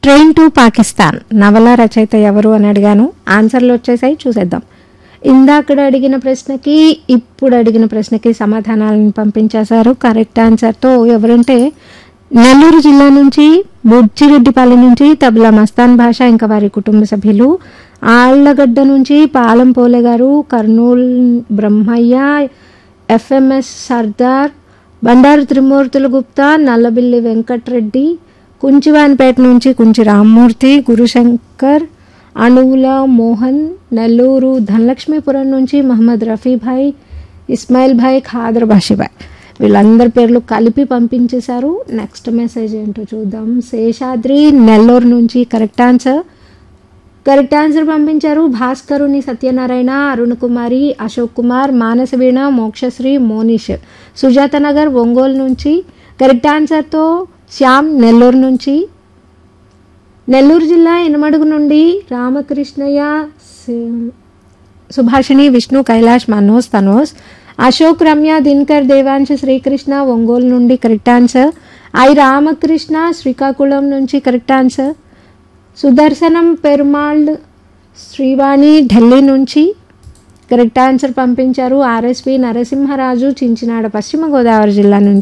train to Pakistan నవల రచయిత ఎవరు అని అడిగాను ఆన్సర్లు వచ్చేసాయి చూసేద్దాం ఇందాకడ అడిగిన ప్రశ్నకి ఇప్పుడు అడిగిన ప్రశ్నకి సమాధానాలను పంపించేశారు కరెక్ట్ ఆన్సర్తో ఎవరంటే నెల్లూరు జిల్లా నుంచి బుజ్జిరెడ్డిపల్లి నుంచి తబలా మస్తాన్ భాష ఇంకా వారి కుటుంబ సభ్యులు ఆళ్లగడ్డ నుంచి పాలం పోలే గారు కర్నూలు బ్రహ్మయ్య ఎఫ్ఎంఎస్ సర్దార్ బండారు త్రిమూర్తుల గుప్తా నల్లబిల్లి వెంకట్రెడ్డి కుంచివానిపేట నుంచి కుంచి రామ్మూర్తి గురుశంకర్ అణువుల మోహన్ నెల్లూరు ధనలక్ష్మీపురం నుంచి మహమ్మద్ రఫీభాయ్ ఇస్మాయిల్ భాయ్ ఖాదర్ బాషిభాయ్ వీళ్ళందరి పేర్లు కలిపి పంపించేశారు నెక్స్ట్ మెసేజ్ ఏంటో చూద్దాం శేషాద్రి నెల్లూరు నుంచి కరెక్ట్ ఆన్సర్ కరెక్ట్ ఆన్సర్ పంపించారు భాస్కరుని సత్యనారాయణ అరుణ్ కుమారి అశోక్ కుమార్ మానసవీణ మోక్షశ్రీ మోనిష్ సుజాత నగర్ ఒంగోలు నుంచి కరెక్ట్ ఆన్సర్తో శ్యామ్ నెల్లూరు నుంచి నెల్లూరు జిల్లా ఇనమడుగు నుండి రామకృష్ణయ్య సి- సుభాషిణి విష్ణు కైలాష్ మనోజ్ తనోజ్ అశోక్ రమ్య దినకర్ దేవాంశ శ్రీకృష్ణ ఒంగోలు నుండి correct answer I Ramakrishna Srikakulam నుంచి కరెక్ట్ ఆన్సర్ సుదర్శనం పెరుమాళ్ శ్రీవాణి ఢిల్లీ నుంచి కరెక్ట్ ఆన్సర్ పంపించారు ఆర్ఎస్పి నరసింహరాజు చించినాడ పశ్చిమ గోదావరి జిల్లా నుంచి